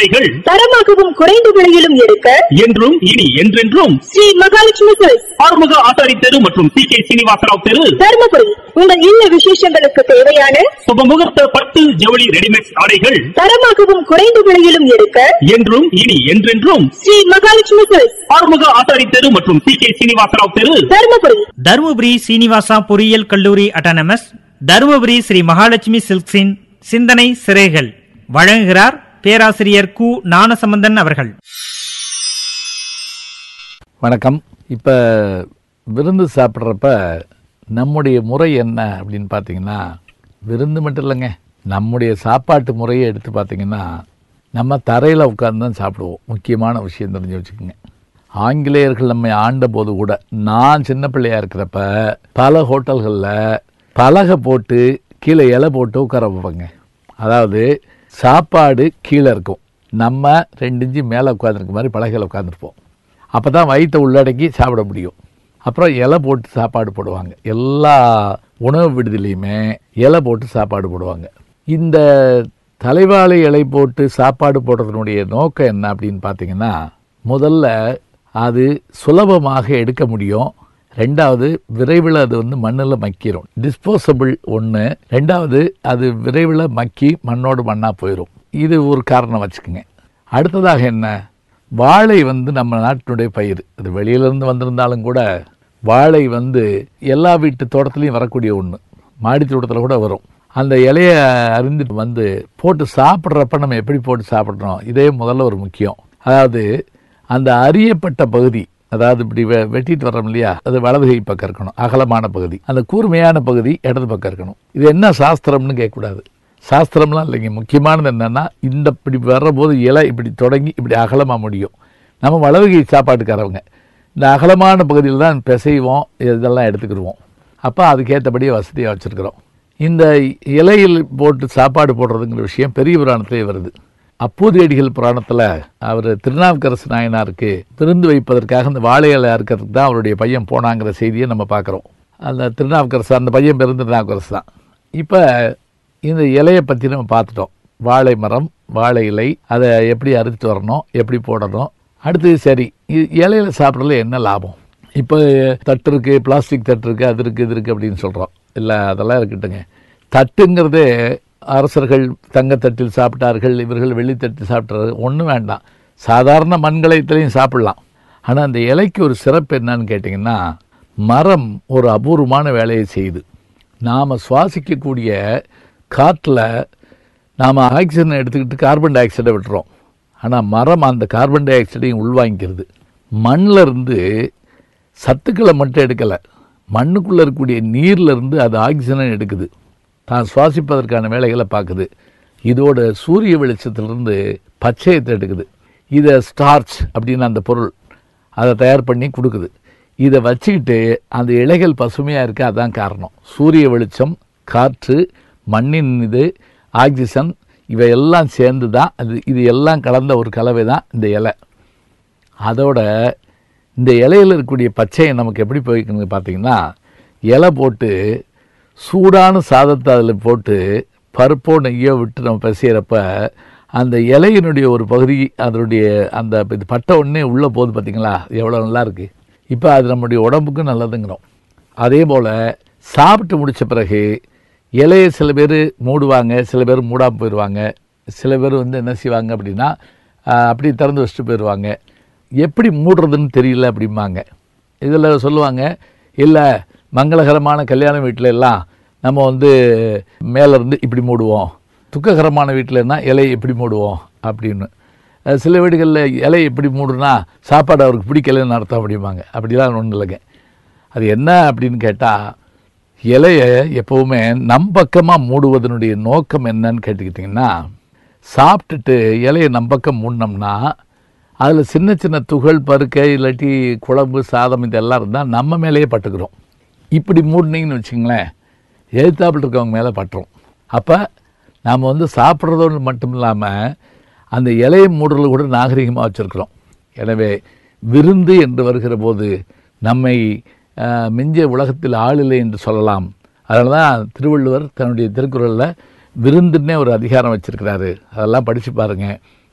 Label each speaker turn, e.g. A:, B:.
A: ஆடைகள்
B: தரமாகவும் குறைந்த விலையிலும் எடுக்க
A: என்றும் இனி என்றென்றும்
B: ஸ்ரீ மகாலட்சுமி சில்க்ஸ்
A: ஆறுமுக ஆசாரி தெரு மற்றும் சி கே சீனிவாசராவ் தெரு
B: தருமபுரி உங்கள் இல்ல விசேஷங்களுக்கு தேவையான
A: சுபமுகூர்த்த பட்டு ஜவுளி ரெடிமேட் ஆடைகள்
B: தரமாகவும் குறைந்த விலையிலும் எடுக்க
A: என்றும் இனி என்றென்றும்
B: ஸ்ரீ மகாலட்சுமி சில்க்ஸ்
A: ஆறுமுக ஆசாரி தெரு மற்றும் சி கே சீனிவாசராவ் தெரு
B: தருமபுரி
C: தருமபுரி சீனிவாசா பொறியியல் கல்லூரி அட்டானமஸ் தருமபுரி ஸ்ரீ மகாலட்சுமி சில்க்ஸின் சிந்தனை சிறைகள் வழங்குகிறார் பேராசிரியர் கு ஞானசம்பந்தன் அவர்கள்
D: வணக்கம் இப்போ விருந்து சாப்பிட்றப்ப நம்முடைய முறை என்ன அப்படின்னு பார்த்தீங்கன்னா விருந்து மட்டும் இல்லைங்க நம்முடைய சாப்பாட்டு முறையை எடுத்து பார்த்தீங்கன்னா நம்ம தரையில் உட்கார்ந்து தான் சாப்பிடுவோம் முக்கியமான விஷயம் தெரிஞ்சு வச்சுக்கோங்க ஆங்கிலேயர்கள் நம்மை ஆண்ட போது கூட நான் சின்ன பிள்ளையா இருக்கிறப்ப பல ஹோட்டல்களில் பலகை போட்டு கீழே இலை போட்டு உட்கார வைப்பாங்க அதாவது சாப்பாடு கீழே இருக்கும் நம்ம ரெண்டு இன்ச்சு மேலே உட்காந்துருக்க மாதிரி பலகையில் உட்காந்துருப்போம் அப்போ தான் வயிற்றை உள்ளடக்கி சாப்பிட முடியும் அப்புறம் இலை போட்டு சாப்பாடு போடுவாங்க எல்லா உணவு விடுதலையுமே இலை போட்டு சாப்பாடு போடுவாங்க இந்த தலைவாழை இலை போட்டு சாப்பாடு போடுறதுனுடைய நோக்கம் என்ன அப்படின்னு பார்த்தீங்கன்னா முதல்ல அது சுலபமாக எடுக்க முடியும் ரெண்டாவது விரைவில் அது வந்து மண்ணில் மக்கிரும் டிஸ்போசபிள் ஒன்று ரெண்டாவது அது விரைவில் மக்கி மண்ணோடு மண்ணாக போயிடும் இது ஒரு காரணம் வச்சுக்கோங்க அடுத்ததாக என்ன வாழை வந்து நம்ம நாட்டினுடைய பயிர் அது வெளியிலேருந்து வந்திருந்தாலும் கூட வாழை வந்து எல்லா வீட்டு தோட்டத்துலேயும் வரக்கூடிய ஒன்று மாடி தோட்டத்தில் கூட வரும் அந்த இலையை அரிந்துட்டு வந்து போட்டு சாப்பிட்றப்ப நம்ம எப்படி போட்டு சாப்பிட்றோம் இதே முதல்ல ஒரு முக்கியம் அதாவது அந்த அறியப்பட்ட பகுதி அதாவது இப்படி வெ- வெட்டிட்டு வர்றோம் இல்லையா அது வலது கை பக்கம் இருக்கணும் அகலமான பகுதி அந்த கூர்மையான பகுதி இடது பக்கம் இருக்கணும் இது என்ன சாஸ்திரம்னு கேட்கக்கூடாது சாஸ்திரம்லாம் இல்லைங்க முக்கியமானது என்னன்னா இந்த இப்படி வர்றபோது இலை இப்படி தொடங்கி இப்படி அகலமாக முடியும் நம்ம வலது கை சாப்பாட்டுக்காரவங்க இந்த அகலமான பகுதியில் தான் பிசைவோம் இதெல்லாம் எடுத்துக்கிடுவோம் அப்போ அதுக்கேற்றபடி வசதியாக வச்சுருக்கிறோம் இந்த இலையில் போட்டு சாப்பாடு போடுறதுங்கிற விஷயம் பெரிய புராணத்திலே வருது அப்பூதியடிகள் புராணத்தில் அவர் திருநாவுக்கரசு நாயனாருக்கு விருந்து வைப்பதற்காக அந்த வாழை இலை அறுக்கிறதுக்கு தான் அவருடைய பையன் போனாங்கிற செய்தியை நம்ம பார்க்குறோம் அந்த திருநாவுக்கரசு அந்த பையன் பேருந்து திருநாவுக்கரசு தான் இப்போ இந்த இலையை பற்றி நம்ம பார்த்துட்டோம் வாழை மரம் வாழை இலை அதை எப்படி அறுத்துட்டு வரணும் எப்படி போடணும் அடுத்தது சரி இ- இலையில சாப்பிட்றதுல என்ன லாபம் இப்போ தட்டு இருக்குது பிளாஸ்டிக் தட்டு இருக்குது அது இருக்குது இது இருக்குது அப்படின்னு சொல்கிறோம் இல்லை அதெல்லாம் இருக்கட்டுங்க தட்டுங்கிறதே அரசர்கள் தங்கத்தட்டில் சாப்பிட்டார்கள் இவர்கள் வெள்ளித்தட்டில் சாப்பிட்டார்கள் ஒன்றும் வேண்டாம் சாதாரண மண்கலயத்திலையும் சாப்பிடலாம் ஆனால் அந்த இலைக்கு ஒரு சிறப்பு என்னன்னு கேட்டிங்கன்னா மரம் ஒரு அபூர்வமான வேலையை செய்யுது நாம் சுவாசிக்கக்கூடிய காற்றில் நாம் ஆக்சிஜனை எடுத்துக்கிட்டு கார்பன் டை ஆக்சைடை விட்டுறோம் ஆனால் மரம் அந்த கார்பன் டை ஆக்சைடையும் உள்வாங்கிக்கிறது மண்ணில் இருந்து சத்துக்களை மட்டும் எடுக்கலை மண்ணுக்குள்ளே இருக்கக்கூடிய நீர்ல இருந்து அது ஆக்சிஜனை எடுக்குது தான் சுவாசிப்பதற்கான வேலைகளை பார்க்குது இதோட சூரிய வெளிச்சத்திலிருந்து பச்சையத்தை எடுக்குது இதை ஸ்டார்ச் அப்படின்னு அந்த பொருள் அதை தயார் பண்ணி கொடுக்குது இதை வச்சுக்கிட்டு அந்த இலைகள் பசுமையாக இருக்க அதான் காரணம் சூரிய வெளிச்சம் காற்று மண்ணின் இது ஆக்சிஜன் இவையெல்லாம் சேர்ந்து தான் அது இது எல்லாம் கலந்த ஒரு கலவை தான் இந்த இலை அதோட இந்த இலையில் இருக்கக்கூடிய பச்சையை நமக்கு எப்படி போய்க்கணுங்க பார்த்தீங்கன்னா இலை போட்டு சூடான சாதத்தை அதில் போட்டு பருப்போ நெய்யோ விட்டு நம்ம பிசைகிறப்ப அந்த இலையினுடைய ஒரு பகுதி அதனுடைய அந்த இது பட்ட உடனே உள்ளே போகுது பார்த்தீங்களா எவ்வளோ நல்லா இருக்குது இப்போ அது நம்முடைய உடம்புக்கும் நல்லதுங்கிறோம் அதே போல் சாப்பிட்டு முடிச்ச பிறகு இலையை சில பேர் மூடுவாங்க சில பேர் மூடாமல் போயிடுவாங்க சில பேர் வந்து என்ன செய்வாங்க அப்படின்னா ஆஹ், அப்படி திறந்து வச்சுட்டு போயிடுவாங்க எப்படி மூடுறதுன்னு தெரியல அப்படிம்பாங்க இதில் சொல்லுவாங்க இல்லை மங்களகரமான கல்யாண வீட்டில எல்லாம் நம்ம வந்து மேலே இருந்து இப்படி மூடுவோம் துக்ககரமான வீட்டிலன்னா இலையை எப்படி மூடுவோம் அப்படின்னு அஹ் சில வீடுகளில் இலையை எப்படி மூடுனா சாப்பாடு அவருக்கு பிடிக்கலன்னு அர்த்தம் அப்படிம்பாங்க அப்படிலாம் ஒன்றும் இல்லைங்க அது என்ன அப்படின்னு கேட்டால் இலையை எப்போவுமே நம் பக்கமாக மூடுவதனுடைய நோக்கம் என்னன்னு கேட்டுக்கிட்டிங்கன்னா சாப்பிட்டுட்டு இலையை நம் பக்கம் மூடினோம்னா அதில் சின்ன சின்ன துகள் பருக்கை இல்லாட்டி குழம்பு சாதம் இதெல்லாம் இருந்தால் நம்ம மேலேயே பட்டுக்கிறோம் இப்படி மூடினீங்கன்னு வச்சுங்களேன் எழுத்தாப்பில் இருக்கவங்க மேலே பட்டுரும் அப்போ நாம் வந்து சாப்பிட்றதோடு மட்டும் இல்லாமல் அந்த இலையை மூடுறது கூட நாகரிகமாக வச்சுருக்கிறோம் எனவே விருந்து என்று வருகிற போது நம்மை ஆஹ், மிஞ்சிய உலகத்தில் ஆளில்லை என்று சொல்லலாம் அதனால தான் திருவள்ளுவர் தன்னுடைய திருக்குறளில் விருந்துன்னே ஒரு அதிகாரம் வச்சிருக்கிறாரு அதெல்லாம் படித்து பாருங்கள்